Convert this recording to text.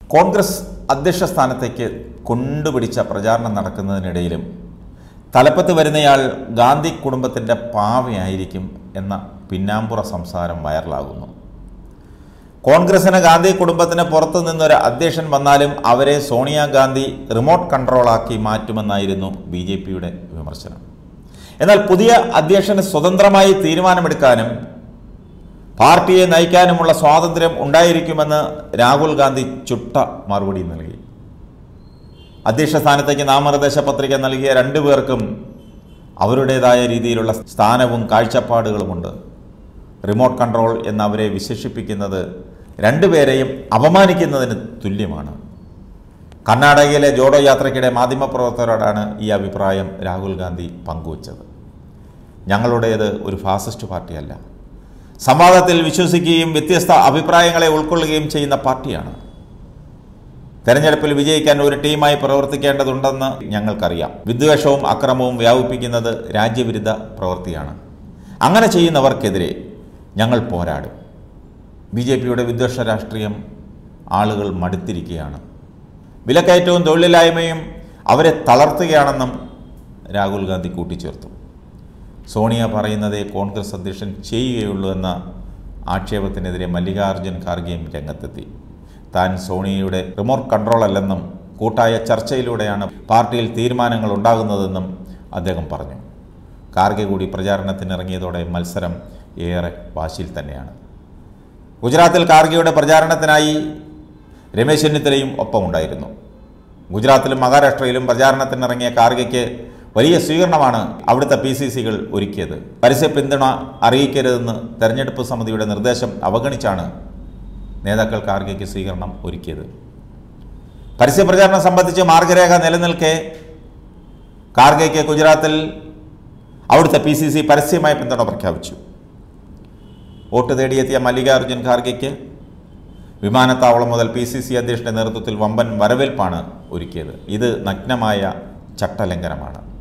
കോൺഗ്രസ് അധ്യക്ഷ സ്ഥാനത്തേക്ക് കൊണ്ടുപിടിച്ച പ്രചാരണം നടക്കുന്നതിനിടയിലും തലപ്പത്ത് വരുന്നയാൾ ഗാന്ധി കുടുംബത്തിൻ്റെ പാവയായിരിക്കും എന്ന പിന്നാമ്പുറ സംസാരം വൈറലാകുന്നു കോൺഗ്രസിന് ഗാന്ധി കുടുംബത്തിന് പുറത്തു നിന്നൊരു അധ്യക്ഷൻ വന്നാലും അവരെ സോണിയാഗാന്ധി റിമോട്ട് കൺട്രോളാക്കി മാറ്റുമെന്നായിരുന്നു ബി ജെ പിയുടെ വിമർശനം എന്നാൽ പുതിയ അധ്യക്ഷന് സ്വതന്ത്രമായി തീരുമാനമെടുക്കാനും പാർട്ടിയെ നയിക്കാനുമുള്ള സ്വാതന്ത്ര്യം ഉണ്ടായിരിക്കുമെന്ന് രാഹുൽ ഗാന്ധി ചുട്ട മറുപടി നൽകി അധ്യക്ഷ സ്ഥാനത്തേക്ക് നാമനിർദ്ദേശ പത്രിക നൽകിയ രണ്ടു പേർക്കും അവരുടേതായ രീതിയിലുള്ള സ്ഥാനവും കാഴ്ചപ്പാടുകളുമുണ്ട് റിമോട്ട് കൺട്രോൾ എന്ന് അവരെ വിശേഷിപ്പിക്കുന്നത് രണ്ടുപേരെയും അപമാനിക്കുന്നതിന് തുല്യമാണ് കർണാടകയിലെ ജോഡോ യാത്രയ്ക്കിടെ മാധ്യമപ്രവർത്തകരോടാണ് ഈ അഭിപ്രായം രാഹുൽ ഗാന്ധി പങ്കുവച്ചത് ഞങ്ങളുടേത് ഒരു ഫാസിസ്റ്റ് പാർട്ടിയല്ല സംവാദത്തിൽ വിശ്വസിക്കുകയും വ്യത്യസ്ത അഭിപ്രായങ്ങളെ ഉൾക്കൊള്ളുകയും ചെയ്യുന്ന പാർട്ടിയാണ് തെരഞ്ഞെടുപ്പിൽ വിജയിക്കാൻ ഒരു ടീമായി പ്രവർത്തിക്കേണ്ടതുണ്ടെന്ന് ഞങ്ങൾക്കറിയാം വിദ്വേഷവും അക്രമവും വ്യാപിപ്പിക്കുന്നത് രാജ്യവിരുദ്ധ പ്രവൃത്തിയാണ് അങ്ങനെ ചെയ്യുന്നവർക്കെതിരെ ഞങ്ങൾ പോരാടും ബി ജെ പിയുടെ വിദ്വേഷ രാഷ്ട്രീയം ആളുകൾ മടുത്തിരിക്കുകയാണ് വിലക്കയറ്റവും തൊഴിലില്ലായ്മയും അവരെ തളർത്തുകയാണെന്നും രാഹുൽ ഗാന്ധി കൂട്ടിച്ചേർത്തു സോണിയ പറയുന്നതേ കോൺഗ്രസ് അധ്യക്ഷൻ ചെയ്യുകയുള്ളൂ എന്ന ആക്ഷേപത്തിനെതിരെ മല്ലികാർജ്ജുൻ ഖാർഗെയും രംഗത്തെത്തി താൻ സോണിയയുടെ റിമോട്ട് കൺട്രോൾ അല്ലെന്നും കൂട്ടായ ചർച്ചയിലൂടെയാണ് പാർട്ടിയിൽ തീരുമാനങ്ങൾ ഉണ്ടാകുന്നതെന്നും അദ്ദേഹം പറഞ്ഞു ഖാർഗെ കൂടി പ്രചാരണത്തിനിറങ്ങിയതോടെ മത്സരം ഏറെ വാശിയിൽ തന്നെയാണ് ഗുജറാത്തിൽ ഖാർഗെയുടെ പ്രചാരണത്തിനായി രമേശ് ചെന്നിത്തലയും ഒപ്പമുണ്ടായിരുന്നു ഗുജറാത്തിലും മഹാരാഷ്ട്രയിലും പ്രചാരണത്തിനിറങ്ങിയ ഖാർഗെയ്ക്ക് വലിയ സ്വീകരണമാണ് അവിടുത്തെ പി സി സികൾ ഒരുക്കിയത് പരസ്യ പിന്തുണ അറിയിക്കരുതെന്ന് തെരഞ്ഞെടുപ്പ് സമിതിയുടെ നിർദ്ദേശം അവഗണിച്ചാണ് നേതാക്കൾ ഖാർഗെയ്ക്ക് സ്വീകരണം ഒരുക്കിയത് പരസ്യപ്രചാരണം സംബന്ധിച്ച് മാർഗരേഖ നിലനിൽക്കെ ഖാർഗെയ്ക്ക് ഗുജറാത്തിൽ അവിടുത്തെ പി സി സി പരസ്യമായ പിന്തുണ പ്രഖ്യാപിച്ചു വോട്ട് തേടിയെത്തിയ മല്ലികാർജ്ജുൻ ഖാർഗെയ്ക്ക് വിമാനത്താവളം മുതൽ പി സി സി അധ്യക്ഷന്റെ നേതൃത്വത്തിൽ വമ്പൻ വരവേൽപ്പാണ് ഒരുക്കിയത് ഇത് നഗ്നമായ ചട്ടലംഘനമാണ്